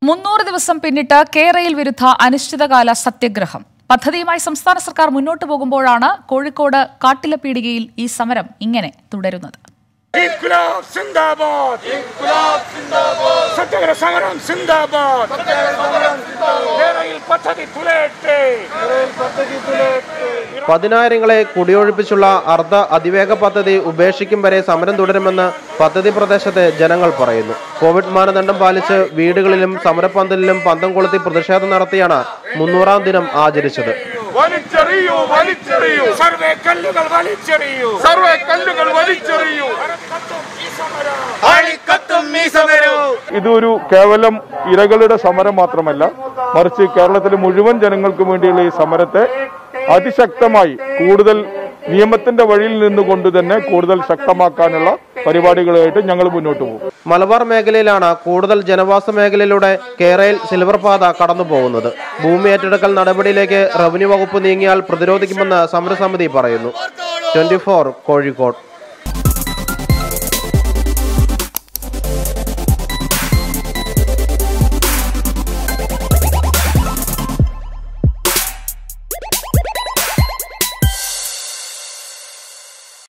മുന്നൂറ് ദിവസം പിന്നിട്ട് കേരയിൽ വിരുദ്ധ അനിശ്ചിതകാല സത്യഗ്രഹം പദ്ധതിയുമായി സംസ്ഥാന സർക്കാർ മുന്നോട്ടു പോകുമ്പോഴാണ് കോഴിക്കോട് കാട്ടിലപ്പീടികയിൽ ഈ സമരം ഇങ്ങനെ തുടരുന്നത് ഇൻകുലാബ് സിന്ദാബാദ് ഇൻകുലാബ് സിന്ദാബാദ് സത്യഗ്രഹ സമരം സിന്ദാബാദ് കേരളയിൽ പദ്ധതി തുലയട്ടെ പതിനായിരങ്ങളെ കുടിയൊഴിപ്പിച്ചുള്ള അർദ്ധ അതിവേഗ പദ്ധതി ഉപേക്ഷിക്കും വരെ സമരം തുടരുമെന്ന് പദ്ധതി പ്രദേശത്തെ ജനങ്ങൾ പറയുന്നു കോവിഡ് മാനദണ്ഡം പാലിച്ച് വീടുകളിലും സമരപ്പന്തലിലും പന്തം കൊളുത്തി പ്രതിഷേധം നടത്തിയാണ് മുന്നൂറാം ദിനം ആചരിച്ചത് വലിച്ചെറിയൂ വലിച്ചെറിയൂ സർവേ കല്ലുകൾ വലിച്ചെറിയൂ സർവേ കല്ലുകൾ വലിച്ചെറിയൂ ഇതൊരു കേവലം ഇരകളുടെ സമരം മാത്രമല്ല മറിച്ച് കേരളത്തിലെ മുഴുവൻ ജനങ്ങൾക്കും വേണ്ടിയുള്ള ഈ സമരത്തെ അതിശക്തമായി കൂടുതൽ നിയമത്തിന്റെ വഴിയിൽ നിന്നുകൊണ്ട് തന്നെ കൂടുതൽ ശക്തമാക്കാനുള്ള പരിപാടികളുമായിട്ട് ഞങ്ങൾ മുന്നോട്ട് പോകും മലബാർ മേഖലയിലാണ് കൂടുതൽ ജനവാസ മേഖലയിലൂടെ കേരയിൽ സിൽവർ പാത കടന്നു പോകുന്നത് ഭൂമി ഏറ്റെടുക്കൽ നടപടിയിലേക്ക് റവന്യൂ വകുപ്പ് നീങ്ങിയാൽ പ്രതിരോധിക്കുമെന്ന് സമരസമിതി പറയുന്നു ട്വന്റി കോഴിക്കോട്